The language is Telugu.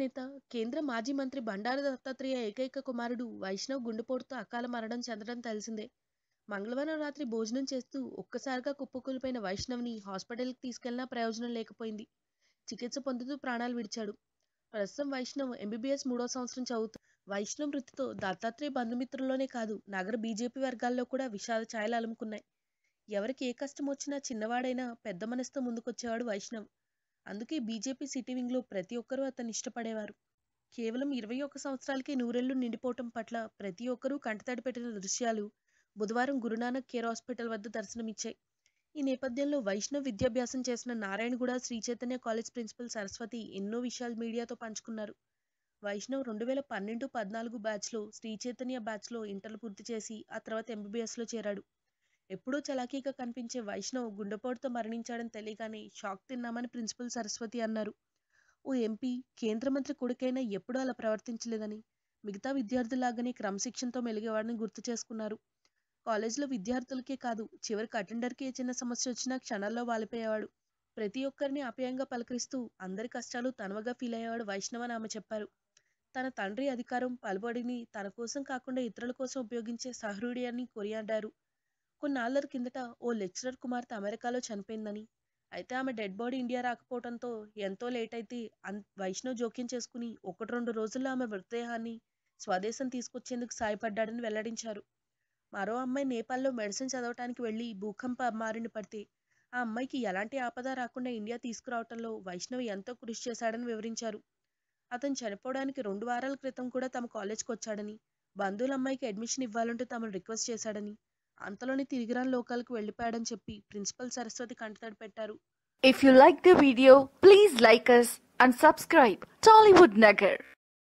నేత, కేంద్ర మాజీ మంత్రి బండారు దత్తాత్రేయ ఏకైక కుమారుడు వైష్ణవ్ గుండెపోటుతో అకాల మరణం చెందడం తెలిసిందే. మంగళవారం రాత్రి భోజనం చేస్తూ ఒక్కసారిగా కుప్పకూలిపోయిన వైష్ణవ్‌ని హాస్పిటల్‌కి తీసుకెళ్లినా ప్రయోజనం లేకపోయింది. చికిత్స పొందుతూ ప్రాణాలు విడిచాడు. ప్రస్తుతం వైష్ణవ్ ఎంబీబీఎస్ మూడో సంవత్సరం చదువుతు వైష్ణవ్ మృతితో దత్తాత్రేయ బంధుమిత్రుల్లోనే కాదు నగర బీజేపీ వర్గాల్లో కూడా విషాద ఛాయలు అలుముకున్నాయి. ఎవరికి ఏ కష్టం వచ్చినా చిన్నవాడైనా పెద్ద మనసుతో ముందుకొచ్చేవాడు వైష్ణవ్. అందుకే బీజేపీ సిటీ వింగ్‌లో ప్రతి ఒక్కరూ అతన్ని ఇష్టపడేవారు. కేవలం ఇరవై ఒక్క సంవత్సరాలకే నూరేళ్లు నిండిపోవటం పట్ల ప్రతి ఒక్కరూ కంటతడి పెట్టిన దృశ్యాలు బుధవారం గురునానక్ కేర్ హాస్పిటల్ వద్ద దర్శనమిచ్చాయి. ఈ నేపథ్యంలో వైష్ణవ్ విద్యాభ్యాసం చేసిన నారాయణగూడ శ్రీ చైతన్య కాలేజ్ ప్రిన్సిపల్ సరస్వతి ఎన్నో విషయాలు మీడియాతో పంచుకున్నారు. వైష్ణవ్ రెండు వేల పన్నెండు, పద్నాలుగు బ్యాచ్‌లో శ్రీ చైతన్య బ్యాచ్‌లో ఇంటర్ పూర్తి చేసి ఆ తర్వాత ఎంబీబీఎస్‌లో చేరాడు. ఎప్పుడూ చలాకీగా కనిపించే వైష్ణవ్ గుండెపోటుతో మరణించాడని తెలియగానే షాక్ తిన్నామని ప్రిన్సిపల్ సరస్వతి అన్నారు. ఓ ఎంపీ, కేంద్ర మంత్రి కొడుకైనా ఎప్పుడూ అలా ప్రవర్తించలేదని, మిగతా విద్యార్థుల్లాగానే క్రమశిక్షణతో మెలిగేవాడని గుర్తు చేసుకున్నారు. కాలేజీలో విద్యార్థులకే కాదు చివరికి అటెండర్‌కి ఏ చిన్న సమస్య వచ్చినా క్షణాల్లో వాలిపోయేవాడు. ప్రతి ఒక్కరిని ఆప్యాయంగా పలకరిస్తూ అందరి కష్టాలు తనవగా ఫీలయ్యేవాడు వైష్ణవ్ అని ఆమె చెప్పారు. తన తండ్రి అధికారం, పలుబడిని తన కోసం కాకుండా ఇతరుల కోసం ఉపయోగించే సహృదయుడి అని కొనియాడారు. కొన్నాళ్ల కిందట ఓ లెక్చరర్ కుమార్తె అమెరికాలో చనిపోయిందని, అయితే ఆమె డెడ్ బాడీ ఇండియా రాకపోవడంతో ఎంతో లేటైతే అన్ వైష్ణవ్ జోక్యం చేసుకుని ఒకటి రెండు రోజుల్లో ఆమె మృతదేహాన్ని స్వదేశం తీసుకొచ్చేందుకు సాయపడ్డాడని వెల్లడించారు. మరో అమ్మాయి నేపాల్‌లో మెడిసిన్ చదవటానికి వెళ్లి భూకంప బారిన పడితే ఆ అమ్మాయికి ఎలాంటి ఆపద రాకుండా ఇండియా తీసుకురావటంలో వైష్ణవ్ ఎంతో కృషి చేశాడని వివరించారు. అతను చనిపోవడానికి రెండు వారాల క్రితం కూడా తమ కాలేజ్‌కొచ్చాడని, బంధువులు అమ్మాయికి అడ్మిషన్ ఇవ్వాలంటూ తమను రిక్వెస్ట్ చేశాడని, అంతలోనే తిరిగిరాని లోకాలకు వెళ్లిపోయాడని చెప్పి ప్రిన్సిపల్ సరస్వతి కంటతడి పెట్టారు. If you like the video, please like us and subscribe Tollywood Nagar.